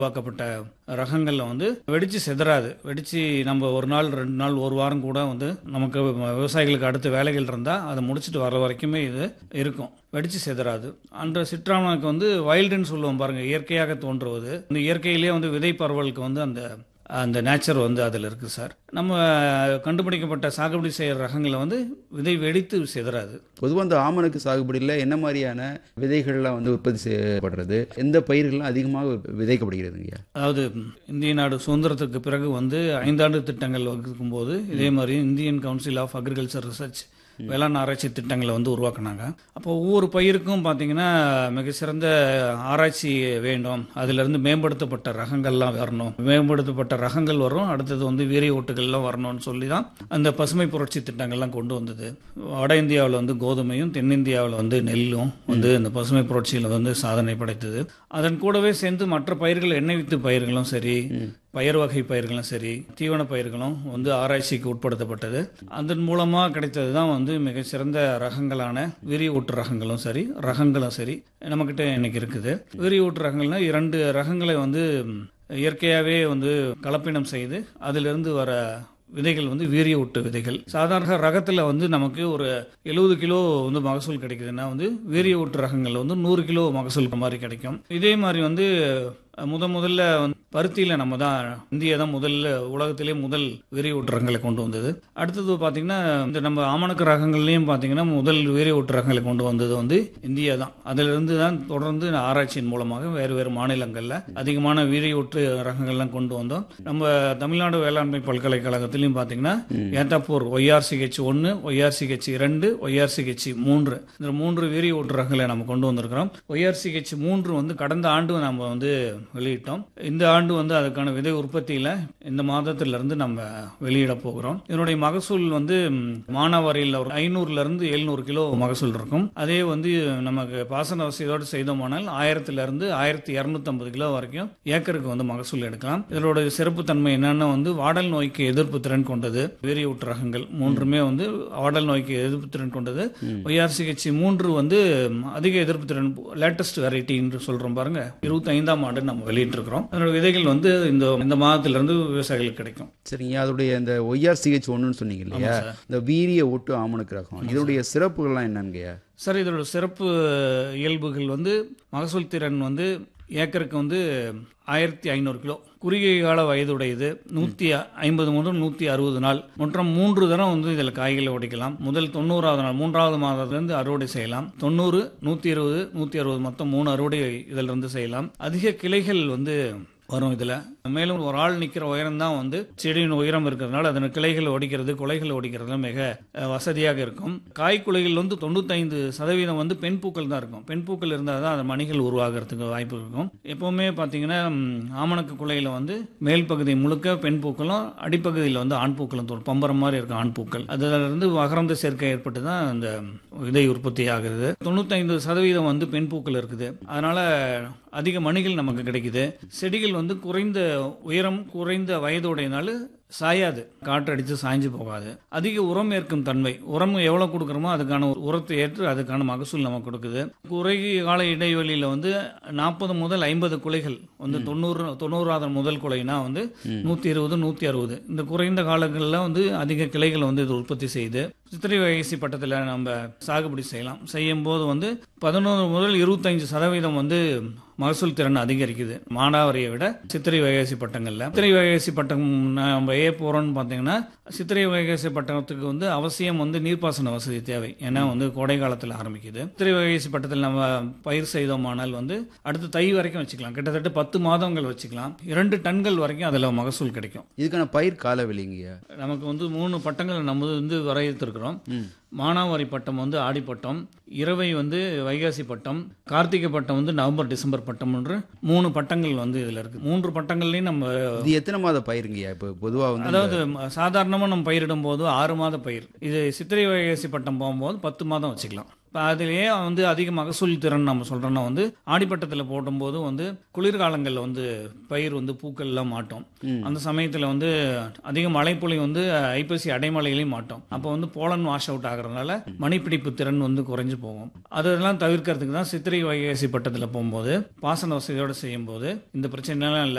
உருவாக்கப்பட்ட ரகங்கள்ல வந்து வெடிச்சு செதறாது வெடிச்சு நம்ம ஒரு நாள் ரெண்டு நாள் ஒரு வாரம் கூட வந்து நமக்கு விவசாயிகளுக்கு அடுத்த வேலைகள் இருந்தால் அதை முடிச்சுட்டு வர வரைக்குமே இது இருக்கும் வெடிச்சு செதறாது அந்த சிட்ராமனுக்கு வந்து வைல்டுன்னு சொல்லுவோம் பாருங்க இயற்கையாக தோன்றுவது இந்த இயற்கையிலேயே வந்து விதை பரவலுக்கு வந்து அந்த அந்த நேச்சர் வந்து அதில் இருக்குது சார் நம்ம கண்டுபிடிக்கப்பட்ட சாகுபடி செய்கிற ரகங்களை வந்து விதை வெடித்து செதறாது பொதுவாக இந்த ஆமணக்கு சாகுபடியில் என்ன மாதிரியான விதைகள்லாம் வந்து உற்பத்தி செய்யப்படுறது எந்த பயிர்கள்லாம் அதிகமாக விதைக்கப்படுகிறதுங்கய்யா அதாவது இந்திய நாடு சுதந்திரத்துக்கு பிறகு வந்து ஐந்தாண்டு திட்டங்கள் வகுக்கும் போது இதே மாதிரி Indian council of agriculture research வேளாண் ஆராய்ச்சி திட்டங்களை வந்து உருவாக்குனாங்க அப்போ ஒவ்வொரு பயிருக்கும் பார்த்தீங்கன்னா மிக சிறந்த ஆராய்ச்சி வேண்டும் அதிலிருந்து மேம்படுத்தப்பட்ட ரகங்கள்லாம் வரணும் மேம்படுத்தப்பட்ட ரகங்கள் வரும் அடுத்தது வந்து வீரிய ஓட்டுகள்லாம் வரணும்னு சொல்லி தான் அந்த பசுமை புரட்சி திட்டங்கள்லாம் கொண்டு வந்தது வட இந்தியாவில் வந்து கோதுமையும் தென்னிந்தியாவில் வந்து நெல்லும் வந்து இந்த பசுமை புரட்சியில் வந்து சாதனை படைத்தது அதன் கூடவே சேர்ந்து மற்ற பயிர்கள் எண்ணெய் வித்து பயிர்களும் சரி பயிர் வகை பயிர்களும் சரி தீவன பயிர்களும் வந்து ஆராய்ச்சிக்கு உட்படுத்தப்பட்டது அதன் மூலமாக கிடைத்தது தான் வந்து மிகச்சிறந்த ரகங்களான வீரிய ஊட்டு ரகங்களும் சரி ரகங்களும் சரி நம்மக்கிட்ட இன்னைக்கு இருக்குது வீரிய ஊட்டு ரகங்கள்னா இரண்டு ரகங்களை வந்து இயற்கையாகவே வந்து கலப்பினம் செய்து அதிலிருந்து வர விதைகள் வந்து வீரிய ஊட்டு விதைகள் சாதாரண ரகத்தில் வந்து நமக்கு ஒரு எழுபது கிலோ வந்து மகசூல் கிடைக்குதுன்னா வந்து வீரிய ஊட்டு ரகங்கள் வந்து நூறு கிலோ மகசூல் மாதிரி கிடைக்கும் இதே மாதிரி வந்து முத முதல்ல வந்து பருத்தியில் நம்ம தான் இந்தியா தான் முதல்ல உலகத்திலே முதல் வீரிய ஊட்டு ரகங்களை கொண்டு வந்தது அடுத்தது பார்த்தீங்கன்னா இந்த நம்ம ஆமணக்கு ரகங்கள்லையும் பார்த்தீங்கன்னா முதல் வீரிய ஊட்டு ரகங்களை கொண்டு வந்தது வந்து இந்தியா தான் அதிலிருந்து தான் தொடர்ந்து ஆராய்ச்சியின் மூலமாக வேறு வேறு மாநிலங்களில் அதிகமான வீரிய ஊட்டு ரகங்கள்லாம் கொண்டு வந்தோம் நம்ம தமிழ்நாடு வேளாண்மை பல்கலைக்கழகத்திலையும் பார்த்தீங்கன்னா ஏத்தாப்பூர் ஒய்ஆர்சிஹெச் ஒன்று ஒய்ஆர்சிஹெச் இரண்டு ஒய்ஆர்சிஹெச் மூன்று இந்த மூன்று வீரிய ஊட்டு ரகங்களை நம்ம கொண்டு வந்திருக்கிறோம் ஒய்ஆர்சிஹெச் மூன்று வந்து கடந்த ஆண்டு நம்ம வந்து வெளியிட்டோம் இந்த ஆண்டு வந்து அதுக்கான விதை உற்பத்தியில இந்த மாதத்துல இருந்து நம்ம வெளியிட போகிறோம் இதனுடைய மகசூல் வந்து ம், மானாவாரியில் ஒரு ஐநூறுல இருந்து எழுநூறு கிலோ மகசூல் இருக்கும் அதே வந்து நமக்கு பாசன வசதியோடு செய்தோமானால் ஆயிரத்துல இருந்து ஆயிரத்தி இருநூத்தி கிலோ வரைக்கும் ஏக்கருக்கு வந்து மகசூல் எடுக்கலாம் இதோட சிறப்பு தன்மை என்னன்னா வந்து வாடல் நோய்க்கு எதிர்ப்பு திறன் கொண்டது வீரிய ஊட்டு ரகங்கள் மூன்றுமே வந்து வாடல் நோய்க்கு எதிர்ப்பு திறன் கொண்டது ஒய்ஆர்சிஹெச் மூன்று வந்து ம், அதிக எதிர்ப்பு திறன் லேட்டஸ்ட் வெரைட்டி என்று சொல்றோம் பாருங்க இருபத்தி ஐந்தாம் ஆண்டு நம்ம வெளியிட்டிருக்கிறோம் அதனோட விதைகள் வந்து இந்த இந்த மாதத்துல இருந்து விவசாயிகளுக்கு கிடைக்கும் சரிங்க அதோடைய இந்த ஒய்ஆர்சிஹெச் ஒன்றுன்னு சொன்னீங்க இல்லையா இந்த வீரிய ஒட்டு ஆமணக்கு ரகம் இதோடைய சிறப்புகள்லாம் என்னங்கய்யா சார் இதோட சிறப்பு இயல்புகள் வந்து மகசூல் திறன் வந்து ஏக்கருக்கு வந்து ஆயிரத்தி ஐநூறு கிலோ குறுகிய கால வயதுடையது நூற்றி ஐம்பது முதல் நூற்றி அறுபது நாள் மற்றும் மூன்று தரம் வந்து இதில் காய்களை உடைக்கலாம் முதல் தொண்ணூறாவது நாள் மூன்றாவது மாதத்திலிருந்து அறுவடை செய்யலாம் தொண்ணூறு நூற்றி இருபது நூற்றி அறுபது மொத்தம் மூணு அறுவடை இதில் இருந்து செய்யலாம் அதிக கிளைகள் வந்து வரும் இதில் மேலும் ஒரு ஆள் நிற்கிற உயரம் தான் வந்து செடியின் உயரம் இருக்கிறதுனால அதன் கிளைகள் ஒடிக்கிறது குலைகள் ஒடிக்கிறது மிக அஹ், வசதியாக இருக்கும் காய்க்குலைகள் வந்து தொண்ணூத்தைந்து சதவீதம் வந்து பெண் பூக்கள் தான் இருக்கும் பெண் பூக்கள் இருந்தால் தான் அது மணிகள் உருவாகிறதுக்கு வாய்ப்பு இருக்கும் எப்போவுமே பார்த்தீங்கன்னா ம், ஆமணக்கு குலையில் வந்து மேல் பகுதி முழுக்க பெண் பூக்களும் அடிப்பகுதியில் வந்து ஆண் பூக்களும் தோணும் பம்பரம் மாதிரி இருக்கும் ஆண் பூக்கள் அதிலிருந்து மகரந்த சேர்க்கை ஏற்பட்டு தான் அந்த விதை உற்பத்தி ஆகுது தொண்ணூத்தைந்து சதவீதம் வந்து பெண் பூக்கள் இருக்குது அதனால அதிக மணிகள் நமக்கு கிடைக்குது செடிகள் வந்து குறைந்த உயரம் குறைந்த வயதுடையனால சாயாது காற்றடித்து சாய்ஞ்சு போகாது அதிக உரம் ஏற்கும் தன்மை உரம் எவ்வளவு கொடுக்குறோமோ அதுக்கான உரத்தை ஏற்று அதுக்கான மகசூல் நமக்கு கொடுக்குது குறுகிய கால இடைவெளியில வந்து நாற்பது முதல் ஐம்பது குலைகள் வந்து தொண்ணூறு தொண்ணூறாவது முதல் குலைனா வந்து நூத்தி இருபது நூத்தி அறுபது இந்த குறைந்த காலங்களில் வந்து அதிக கிளைகள் வந்து இது உற்பத்தி செய்து சித்திரை வயசி பட்டத்தில் நம்ம சாகுபடி செய்யலாம் செய்யும் போது வந்து பதினோரு முதல் இருபத்தஞ்சு சதவீதம் வந்து மகசூல் திறன் அதிகரிக்குது மானாவாரியை விட சித்திரை வைகாசி பட்டங்கள்ல சித்திரை வைகாசி பட்டம் நம்ம ஏ போறோம்னு பார்த்தீங்கன்னா சித்திரை வைகாசி பட்டத்துக்கு வந்து அவசியம் வந்து நீர்ப்பாசன வசதி தேவை ஏன்னா வந்து கோடை காலத்தில் ஆரம்பிக்குது சித்திரை வைகாசி பட்டத்தில் நம்ம பயிர் செய்தோமானால் வந்து அடுத்து தை வரைக்கும் வச்சுக்கலாம் கிட்டத்தட்ட பத்து மாதங்கள் வச்சுக்கலாம் இரண்டு டன்கள் வரைக்கும் அதில் மகசூல் கிடைக்கும் இதுக்கான பயிர் காலவெளிங்கய்யா நமக்கு வந்து மூணு பட்டங்களை நம்ம வந்து வரையறுத்திருக்கிறோம் மானாவாரி பட்டம் வந்து ஆடி பட்டம் இரவை வந்து வைகாசி பட்டம் கார்த்திகை பட்டம் வந்து நவம்பர் டிசம்பர் பட்டம் என்று மூணு பட்டங்கள் வந்து இதில் இருக்கு மூன்று பட்டங்கள்லையும் நம்ம இது எத்தனை மாத பயிருங்கய்யா இப்போ பொதுவாக வந்து அதாவது சாதாரணமாக நம்ம பயிரிடும் போது ஆறு மாத பயிர் இது சித்திரை வைகாசி பட்டம் போகும்போது பத்து மாதம் வச்சுக்கலாம் இப்போ அதுலேயே வந்து அதிக மகசூல் திறன் நம்ம சொல்கிறோன்னா வந்து ஆடிப்பட்டத்தில் போடும்போது வந்து குளிர்காலங்களில் வந்து பயிர் வந்து பூக்கள்லாம் மாட்டோம் அந்த சமயத்தில் வந்து அதிக மழைப்பொழி வந்து ஐப்பசி அடைமழையிலையும் மாட்டோம் அப்போ வந்து போலன் வாஷ் அவுட் ஆகிறதுனால மணிப்பிடிப்பு திறன் வந்து குறைஞ்சு போகும் அதெல்லாம் தவிர்க்கிறதுக்கு தான் சித்திரை வைகாசி பட்டத்தில் போகும்போது பாசன வசதியோடு செய்யும்போது இந்த பிரச்சனைலாம் இல்லை